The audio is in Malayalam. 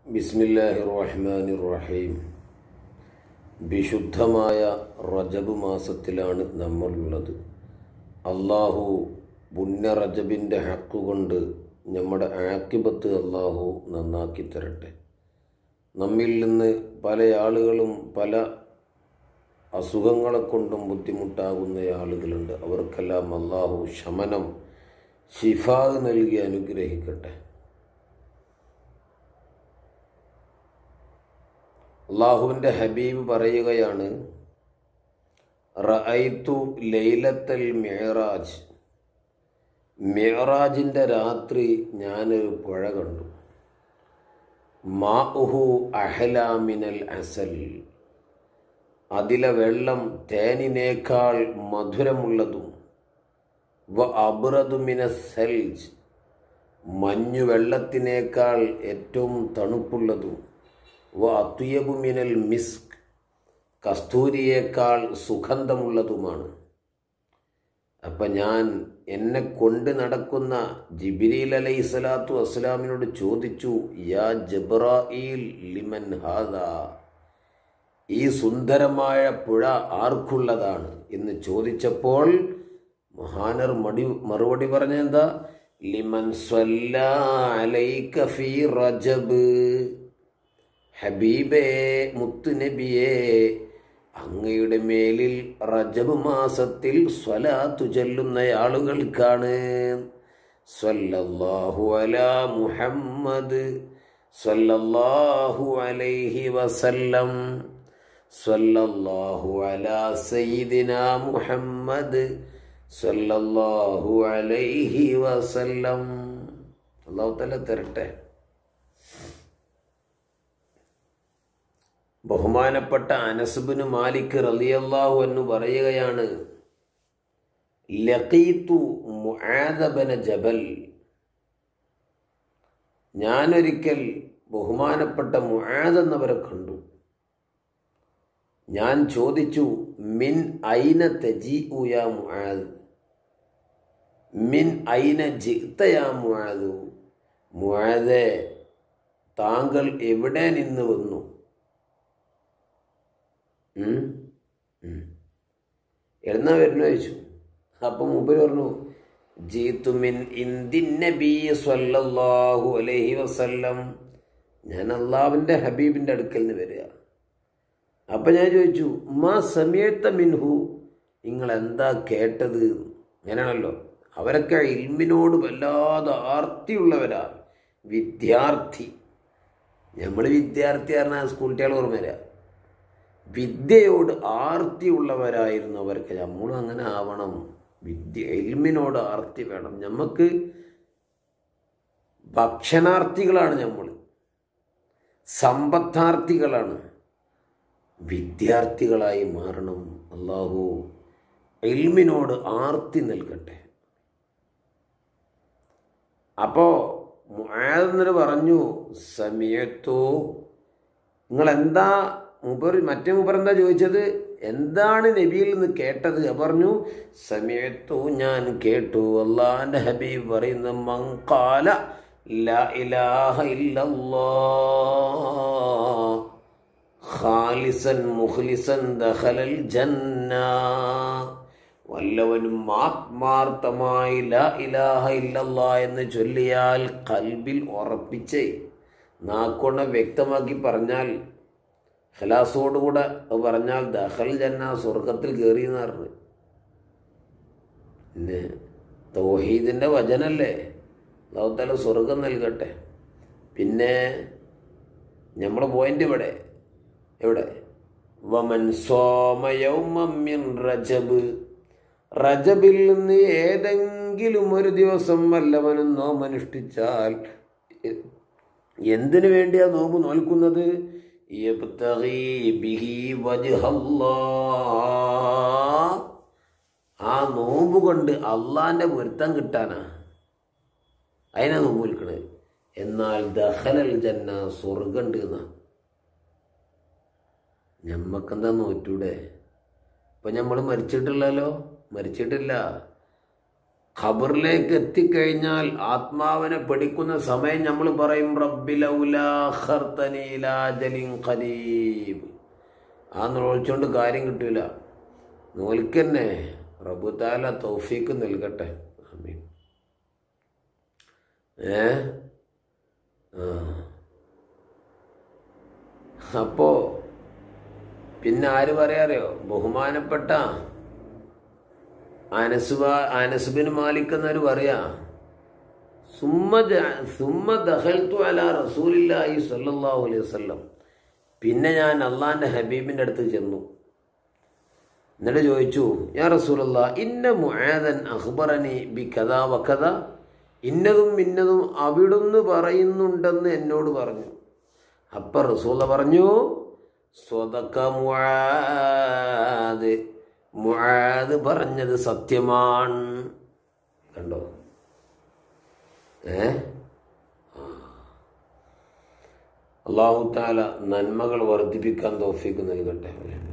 ബിസ്മില്ലാഹി റഹ്മാനി റഹീം വിശുദ്ധമായ റജബ് മാസത്തിലാണ് നമ്മളുള്ളത് അള്ളാഹു പുണ്യ റജബിൻ്റെ ഹക്കുകൊണ്ട് നമ്മുടെ ആക്കിബത്ത് അള്ളാഹു നന്നാക്കി തരട്ടെ നമ്മിൽ നിന്ന് പല ആളുകളും പല അസുഖങ്ങളെ കൊണ്ടും ബുദ്ധിമുട്ടാകുന്ന ആളുകളുണ്ട് അവർക്കെല്ലാം അള്ളാഹു ശമനം ശിഫാഗ് നൽകി അനുഗ്രഹിക്കട്ടെ അള്ളാഹുവിൻ്റെ ഹബീബ് പറയുകയാണ് റഅയ്തു ലൈലത്തൽ മിഹറാജ് മിഹറാജിൻ്റെ രാത്രി ഞാനൊരു പുഴ കണ്ടു മാഉഹു അഹലാമിനൽ അസൽ അതിലെ വെള്ളം തേനിനേക്കാൾ മധുരമുള്ളതും വ അബ്രദുമിന സെൽജ് മഞ്ഞു വെള്ളത്തിനേക്കാൾ ഏറ്റവും തണുപ്പുള്ളതും വ അത്തുയബു മിനൽ മിസ്ക് കസ്തൂരിയേക്കാൾ സുഗന്ധമുള്ളതുമാണ് അപ്പം ഞാൻ എന്നെ കൊണ്ട് നടക്കുന്ന ജിബിരിൽ അലൈഹി സ്വലാത്തു വസ്സലാമിനോട് ചോദിച്ചു യാ ജബ്രായിൽ ലിമൻ ഹാദ ഈ സുന്ദരമായ പുഴ ആർക്കുള്ളതാണ് എന്ന് ചോദിച്ചപ്പോൾ മഹാനർ മടി മറുപടി പറഞ്ഞെന്താ ലിമൻ സ്വല്ലാ അലൈക ഫീ റജബ് ഹബീബേ മുത്തുനബിയേ അങ്ങയുടെ മേലിൽ റജബ് മാസത്തിൽ സ്വലാത്തു ചൊല്ലുന്ന ആളുകൾക്കാണ് സ്വല്ലല്ലാഹു അലാ മുഹമ്മദ് സ്വല്ലല്ലാഹു അലൈഹി വസല്ലം സ്വല്ലല്ലാഹു അലാ സയ്യിദിന മുഹമ്മദ് സ്വല്ലല്ലാഹു അലൈഹി വസല്ലം അള്ളാഹു തല തരട്ടെ ബഹുമാനപ്പെട്ട അനസുബിന് മാലിക് റലിയല്ലാഹു എന്ന് പറയുകയാണ് ലഖീത്തു മുആദബന ജബൽ ഞാനൊരിക്കൽ ബഹുമാനപ്പെട്ട മുആദ് എന്നവരെ കണ്ടു ഞാൻ ചോദിച്ചു മിൻ ഐന തെജി ഉയാ മുആദ് മിൻ ഐന ജിത്തയാ മുആദു മുആദെ താങ്കൾ എവിടെ നിന്ന് വന്നു എഴുന്നാ വരുന്ന ചോദിച്ചു അപ്പം മൂപ്പര് പറഞ്ഞു ജീത്തുമിൻ ഇന്ദിൻ നബി സ്വല്ലല്ലാഹു അലൈഹി വസല്ലം ഞാൻ അള്ളാവിൻ്റെ ഹബീബിൻ്റെ അടുക്കൽ നിന്ന് വരിക അപ്പം ഞാൻ ചോദിച്ചു മാ സമയത്ത മിൻഹു നിങ്ങൾ എന്താ കേട്ടത് അങ്ങനെയാണല്ലോ അവരൊക്കെ ഇൽമിനോട് വല്ലാതെ ആർത്തിയുള്ളവരാ വിദ്യാർത്ഥി നമ്മൾ വിദ്യാർത്ഥി പറഞ്ഞാൽ സ്കൂൾ കുട്ടികൾ ഓർമ്മ വരിക വിദ്യയോട് ആർത്തിയുള്ളവരായിരുന്നു അവർക്ക് നമ്മളും അങ്ങനെ ആവണം വിദ്യ എൽമിനോട് ആർത്തി വേണം നമുക്ക് ഭക്ഷണാർത്ഥികളാണ് നമ്മൾ സമ്പത്താർത്ഥികളാണ് വിദ്യാർത്ഥികളായി മാറണം അള്ളാഹു എൽമിനോട് ആർത്തി നൽകട്ടെ അപ്പോൾ മുആദെന്നിട്ട് പറഞ്ഞു സമയത്തോ നിങ്ങൾ എന്താ മുബർ മറ്റേ മുബർ എന്താ ചോദിച്ചത് എന്താണ് നബിയിൽ നിന്ന് കേട്ടത് പറഞ്ഞു സമയത്തു ഞാൻ കേട്ടു അള്ളാന്റെ ഹബീബ് പറയുന്ന മങ്കാല ലാ ഇലാഹ ഖാലിസൻ മുഖ്ലിസൻ ദഖലൽ ജന്ന വല്ലവനും ആത്മാർത്ഥമായി ലാ ഇലാഹ ഇല്ലല്ലാ എന്ന് ചൊല്ലിയാൽ കൽബിൽ ഉറപ്പിച്ച് നാക്കൊണ്ട വ്യക്തമാക്കി പറഞ്ഞാൽ ഖലാസോടുകൂടെ പറഞ്ഞാൽ ദഹൽ ജന്ന സ്വർഗത്തിൽ കയറി എന്ന് പറഞ്ഞു പിന്നെ തൗഹീദിൻ്റെ വചനല്ലേ ലോകത്തല സ്വർഗം നൽകട്ടെ പിന്നെ നമ്മൾ പോയിന്റ് ഇവിടെ എവിടെ വമൻ സോമയൗമിൻ റജബ് റജബിൽ നിന്ന് ഏതെങ്കിലും ഒരു ദിവസം വല്ലവനും നോമനുഷ്ഠിച്ചാൽ എന്തിനു വേണ്ടിയാ നോമ്പ് നോൽക്കുന്നത് ആ നോമ്പ് കൊണ്ട് അള്ളാന്റെ പൊരുത്തം കിട്ടാനാ അതിനാ നോമ്പ് വിൽക്കണത് എന്നാൽ ദഹലൽ ജന്ന സ്വർഗണ്ട് എന്നാ ഞമ്മക്കെന്താ നോറ്റൂടെ ഇപ്പൊ നമ്മൾ മരിച്ചിട്ടില്ലല്ലോ മരിച്ചിട്ടില്ല ഖബറിലേക്ക് എത്തിക്കഴിഞ്ഞാൽ ആത്മാവിനെ പഠിക്കുന്ന സമയം നമ്മൾ പറയും റബ്ബിലൗലാഖർത്തനീലാജലിൻ ഖരീബ് ആ നോളിച്ചോണ്ട് കാര്യം കിട്ടൂല നോൽക്കന്നെ റബ്ബു താല തൗഫീക്ക് നൽകട്ടെ ആമീൻ ഏ ആ അപ്പോ പിന്നെ ആര് പറയാറിയോ ബഹുമാനപ്പെട്ട അനസുബ അനസുബിന് മാലിക് എന്നവർ പറയാ സുമ്മ ജ- സുമ്മ ദഹൽത്തു അല റസൂലില്ലാഹി സല്ലല്ലാഹു അലൈഹി വസല്ലം പിന്നെ ഞാൻ അള്ളാന്റെ ഹബീബിന്റെ അടുത്ത് ചെന്നു എന്നിട്ട് ചോദിച്ചു യാ റസൂലല്ലാ ഇന്ന മുആദൻ അഖ്ബറനി ബി കഥാ വക്കഥ ഇന്നതും ഇന്നതും അവിടുന്ന് പറയുന്നുണ്ടെന്ന് എന്നോട് പറഞ്ഞു അപ്പൊ റസൂല പറഞ്ഞു സ്വതക്ക മുആദ് മുആദ് പറഞ്ഞത് സത്യമാണ് കണ്ടോ ഏ അള്ളാഹു താല നന്മകൾ വർദ്ധിപ്പിക്കാൻ തോഫിക്ക് നൽകട്ടെ